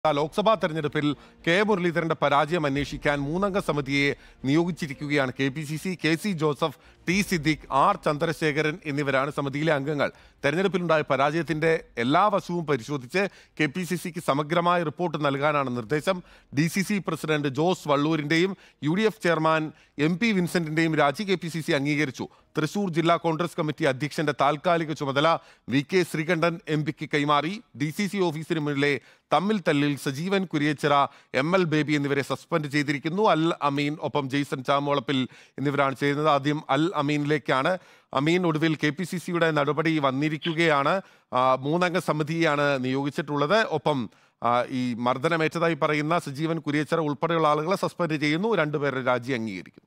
ലോക്സഭാ തെരഞ്ഞെടുപ്പിൽ കെ മുരളീധരന്റെ പരാജയം അന്വേഷിക്കാൻ മൂന്നംഗ സമിതിയെ നിയോഗിച്ചിരിക്കുകയാണ് K P C C K C Joseph T Siddique R Chandrasekharan എന്നിവരാണ് സമിതിയിലെ അംഗങ്ങൾ തെരഞ്ഞെടുപ്പിലുണ്ടായ പരാജയത്തിന്റെ എല്ലാ വശവും പരിശോധിച്ച് കെ പി സി സിക്ക് സമഗ്രമായ റിപ്പോർട്ട് നൽകാനാണ് നിർദ്ദേശം D C C president Jose വള്ളൂരിന്റെയും U D F chairman M P വിൻസെന്റിന്റെയും രാജി കെ പി സി സി അംഗീകരിച്ചു തൃശൂർ ജില്ലാ കോൺഗ്രസ് കമ്മിറ്റി അധ്യക്ഷന്റെ താൽക്കാലിക ചുമതല വി കെ ശ്രീകണ്ഠൻ എം പിക്ക് കൈമാറി ഡി സി സി ഓഫീസിന് മുന്നിലെ തമ്മിൽ തല്ലിൽ സജീവൻ കുരിയച്ചിറ എം എൽ ബേബി എന്നിവരെ സസ്പെൻഡ് ചെയ്തിരിക്കുന്നു അൽ അമീൻ ഒപ്പം ജെയ്സൺ ചാമോളപ്പിൽ എന്നിവരാണ് ചെയ്യുന്നത് ആദ്യം അൽ അമീനിലേക്കാണ് അമീൻ ഒടുവിൽ കെ പി സി സിയുടെ നടപടി വന്നിരിക്കുകയാണ് ആ, മൂന്നംഗ സമിതിയാണ് നിയോഗിച്ചിട്ടുള്ളത് ഒപ്പം ആ, ഈ മർദ്ദനമേറ്റതായി പറയുന്ന സജീവൻ കുരിയച്ചിറ ഉൾപ്പെടെയുള്ള ആളുകളെ സസ്പെൻഡ് ചെയ്യുന്നു രണ്ടുപേരുടെ രാജി അംഗീകരിക്കുന്നു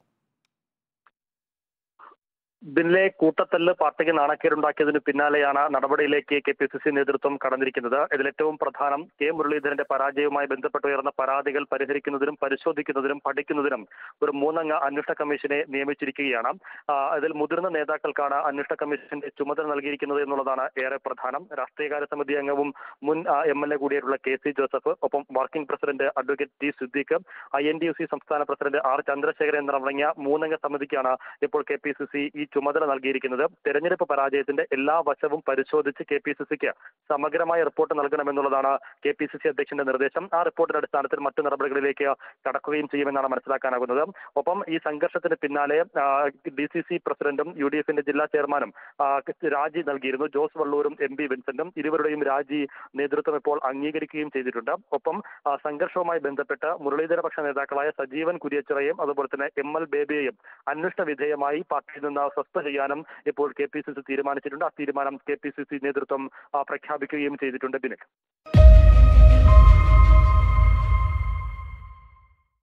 ഇതിലെ കൂട്ടത്തല്ല് പാർട്ടിക്ക് നാണക്കേടുണ്ടാക്കിയതിന് പിന്നാലെയാണ് നടപടിയിലേക്ക് കെ പി സി സി നേതൃത്വം കടന്നിരിക്കുന്നത് ഇതിലേറ്റവും പ്രധാനം കെ മുരളീധരന്റെ പരാജയവുമായി ബന്ധപ്പെട്ട് ഉയർന്ന പരാതികൾ പരിഹരിക്കുന്നതിനും പരിശോധിക്കുന്നതിനും പഠിക്കുന്നതിനും ഒരു മൂന്നംഗ അന്വേഷണ കമ്മീഷനെ നിയമിച്ചിരിക്കുകയാണ് ആ, ഇതിൽ മുതിർന്ന നേതാക്കൾക്കാണ് അന്വേഷണ കമ്മീഷന്റെ ചുമതല നൽകിയിരിക്കുന്നത് എന്നുള്ളതാണ് ഏറെ പ്രധാനം രാഷ്ട്രീയകാര്യ സമിതി അംഗവും മുൻ എം എൽ എ കൂടിയായിട്ടുള്ള കെ സി ജോസഫ് ഒപ്പം working president advocate T Siddique I N D U C സംസ്ഥാന പ്രസിഡന്റ് ആർ ചന്ദ്രശേഖരൻ എന്നിവരടങ്ങിയ മൂന്നംഗ സമിതിക്കാണ് ഇപ്പോൾ കെ പി സി സി ഈ ചുമതല നൽകിയിരിക്കുന്നത് തെരഞ്ഞെടുപ്പ് പരാജയത്തിന്റെ എല്ലാ വശവും പരിശോധിച്ച് കെ പി സി സിക്ക് സമഗ്രമായ റിപ്പോർട്ട് നൽകണമെന്നുള്ളതാണ് കെ പി സി സി അധ്യക്ഷന്റെ നിർദ്ദേശം ആ റിപ്പോർട്ടിന്റെ അടിസ്ഥാനത്തിൽ മറ്റു നടപടികളിലേക്ക് കടക്കുകയും ചെയ്യുമെന്നാണ് മനസ്സിലാക്കാനാകുന്നത് ഒപ്പം ഈ സംഘർഷത്തിന് പിന്നാലെ ഡി സി സി പ്രസിഡന്റും യു ഡി എഫിന്റെ ജില്ലാ ചെയർമാനും ആ, രാജി നൽകിയിരുന്നു ജോസ് വള്ളൂരും എം പി വിൻസെന്റും ഇരുവരുടെയും രാജി നേതൃത്വം ഇപ്പോൾ അംഗീകരിക്കുകയും ചെയ്തിട്ടുണ്ട് ഒപ്പം ആ, സംഘർഷവുമായി ബന്ധപ്പെട്ട് മുരളീധരപക്ഷ നേതാക്കളായ സജീവൻ കുര്യച്ചിറയും അതുപോലെ തന്നെ എം എൽ ബേബിയെയും അന്വേഷണ വിധേയമായി പാർട്ടിയിൽ നിന്ന് സസ്പെൻഡ് ചെയ്യാനും ഇപ്പോൾ കെ പി സി സി തീരുമാനിച്ചിട്ടുണ്ട് ആ തീരുമാനം കെ പി സി സി നേതൃത്വം ആ, പ്രഖ്യാപിക്കുകയും ചെയ്തിട്ടുണ്ട് ബിനിക്